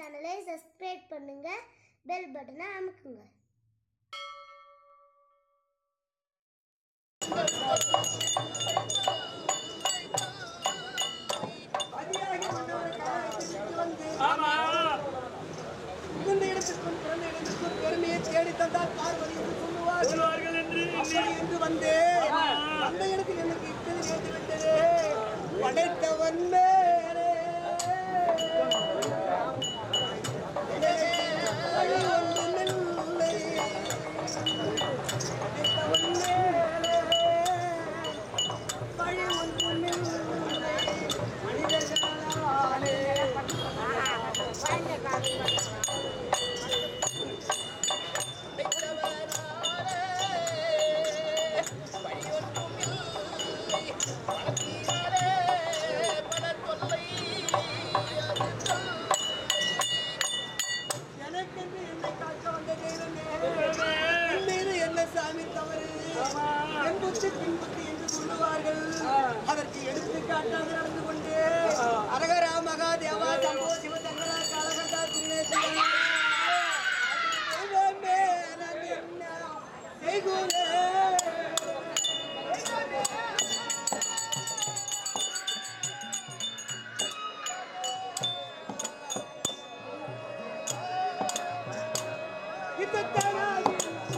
சேனலை சப்ஸ்கிரைப் பண்ணுங்க பெல் பட்டனை அமுக்குங்க அதிகாரி மன்னவருக்காக விட்டு வந்து ஆமா புகுந்த இடத்திற்கும் பிறந்த இடத்திற்கும் பெருமையை தேடி தந்தால் பார்வதி என்று சொல்லுவார்கள் சொல்லுவார்கள் என்று அப்படி என்று வந்து அந்த இடத்தில் எனக்கு இக்கது நேர்ந்து விட்டது படைத்தவன் மேலே வழி ஒன்றுமில்லை. படைத்தவன் மேலே வழி ஒன்றுமில்லை. மனிதர்களாலே எனக்கென்று என்னை காக்க வந்த தெய்வமே என் மீது என்ன சாமி தவறு என் புத்தி பின் புத்தி என்று சொல்லுவார்கள் அதற்கு எடுத்துக்காட்டாக நடந்து கொண்டு அரகரா மகாதேவா சம்போ சிவசங்கரா காலகண்டா திருநேசா தெய்வமே நான் என்ன செய்குவேன் இந்த தானாகி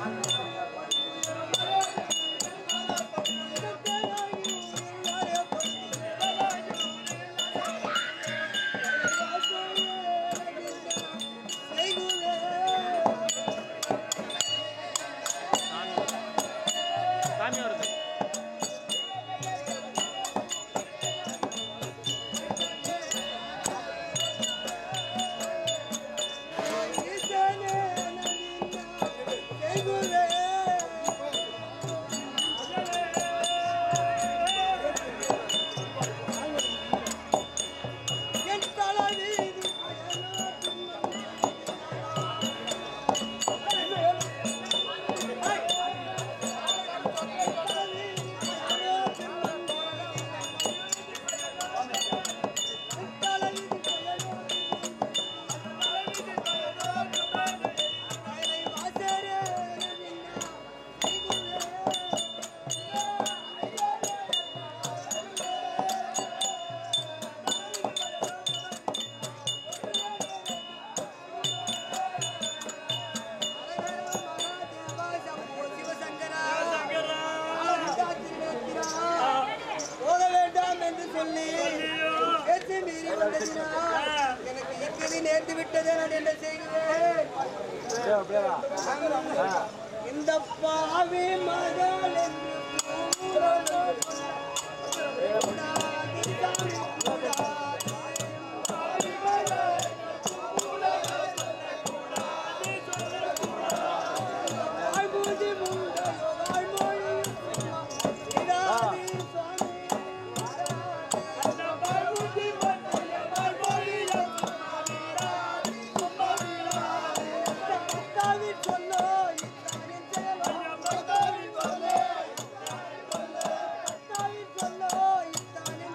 சாமி வருது போக வேண்டாம் என்று சொல்லி பேச்சு மீறி வந்ததினால் எனக்கு இக்கதி நேர்ந்து விட்டதை நான் என்ன செய்கிறேன் இந்த பாவி மகள் என்று வாழ்மொழி முந்தையோ வாழ்மொழி இதாதி சுவாமி அந்த வாழ்மொழி முந்தையோ வாழ்மொழி கத்தாவி சொல்லோ இத்தானின் செயலோ கத்தாவி சொல்லோ கத்தாவி சொல்லோ இத்தானின்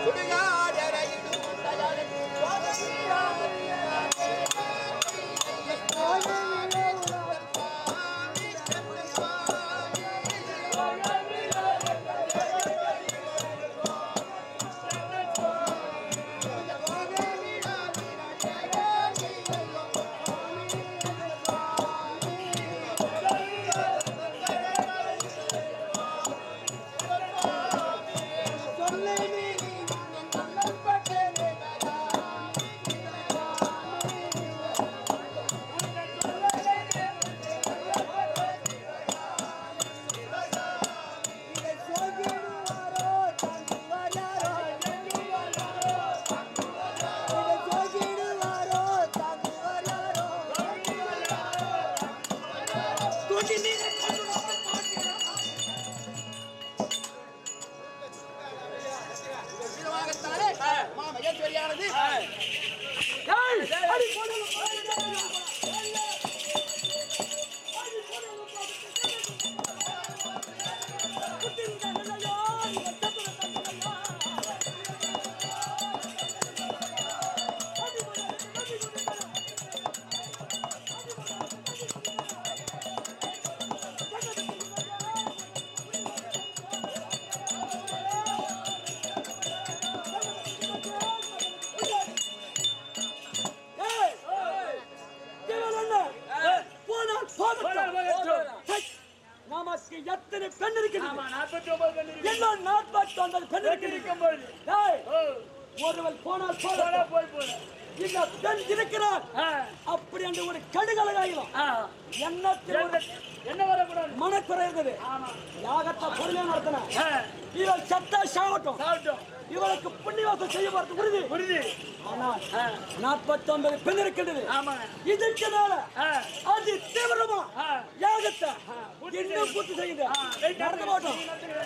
மகேஸ்வரியானது நமக்கு எத்தனை பெண் இருக்கிறது ஆமா நாற்பத்தி ஒன்பது பெண் இருக்கு. என்ன நாற்பத்தி ஒன்பது பெண் பெண் இருக்கிறது இருக்கும் பொழுது டேய், ஓ, ஒருவன் போனால் போடா, போல போய் போடு. இந்த பெண் இருக்கிறார் ஆ, அப்படி என்று ஒரு கடுகலகாயிலும் ஆ. எண்ணத்தில் ஒரு என்ன- என்ன வரக்கூடாது மனக்குறை இருக்குது ஆமா யாகத்தை பொறுமையா நடத்தின ஆ, இவள் சத்தா சாகட்டும் சாப்பிட்டோம் இவளுக்கு புண்ணியவாசம் செய்ய போறது உறுதி புரியுது ஆனால் ஆ, நாற்பத்தி ஒன்பது பெண் இருக்கின்றது ஆமாங்க இதற்கு மேல ஆ, அது தீவிரமா ஆ. யாகத்தை பூர்த்தி இன்னும் பூர்த்தி செய்யுங்க ஆ, வெயிட் நடக்க மாட்டோம்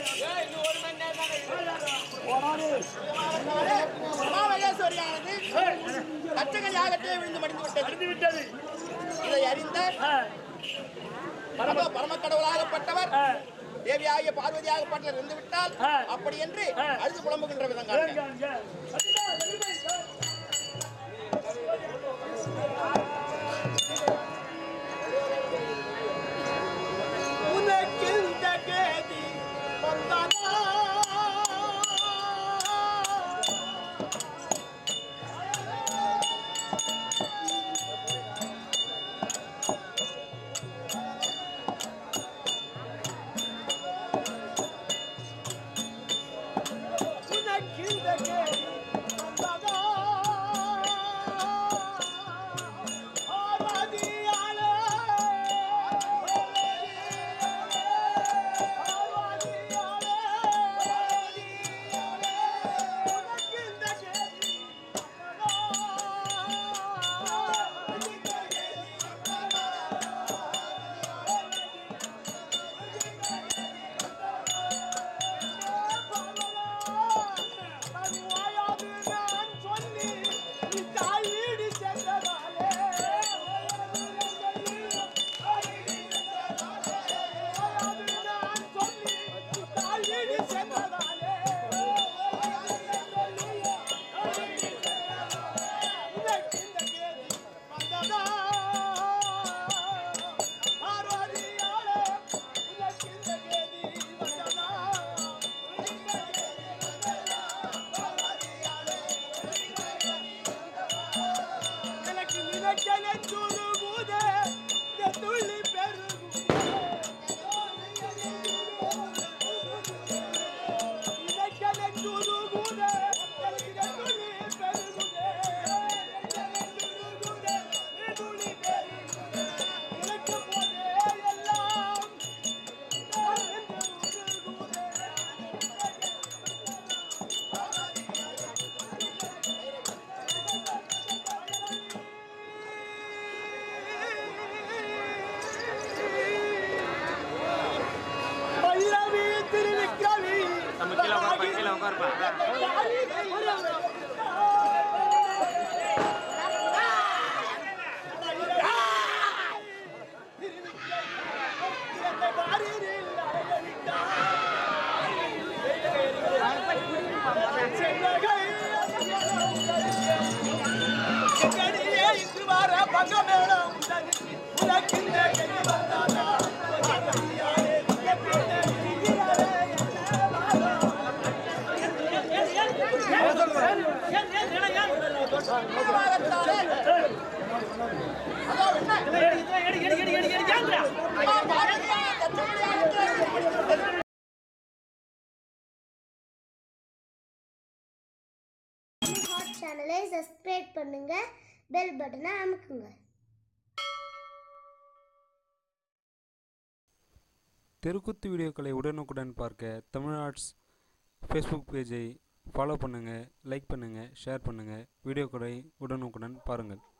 போடாதே. மகேஸ்வரியானது கச்சக யாகத்தை விழுந்து மடிந்து விட்டது அறிந்து விட்டது இதை அறிந்த ஆ, பரம பரம கடவுளாகப்பட்டவர் ஆ, தேவியாகிய பார்வதியாகப்பட்டவர் இருந்து விட்டால் ஆ. அப்படி என்று ஆ. அழுது புலம்புகின்ற விதம் காண்க. வேங்காங்க. அதுதான், எருமை, சார். உனக்கிந்த கேதி வந்தனா உனக்கிந்த கேதி வந்தனா ஆராதியாளே எனக்கு நினைக்கல துருகுதே துள்ளி பெருகுதே நினைக்கல துருகுதே எனக்கு துள்ளி பெருகுதே துள்ளி பெருகுதே எனக்கு போதே எல்லாம் பல்லவி திருவிக்கிரமி நம்ம கீழே உட்காருப்பா, கீழே உட்காருப்பா. சென்னகை பங்கமேளம் உனக்கின்ற கை வந்தாதா பகவதியாரே மிகப்பெரிய இருக்கிறாரே என்ன வாதம் ஹாட் சேனலை சப்ஸ்கிரைப் பண்ணுங்க பெல் பட்டனை அமுக்குங்க தெருக்கூத்து வீடியோக்களை உடனுக்குடன் பார்க்க தமிழ்நாட்ஸ் ஃபேஸ்புக் பேஜை ஃபாலோ பண்ணுங்கள் லைக் பண்ணுங்கள் ஷேர் பண்ணுங்கள் வீடியோக்களை உடனுக்குடன் பாருங்கள்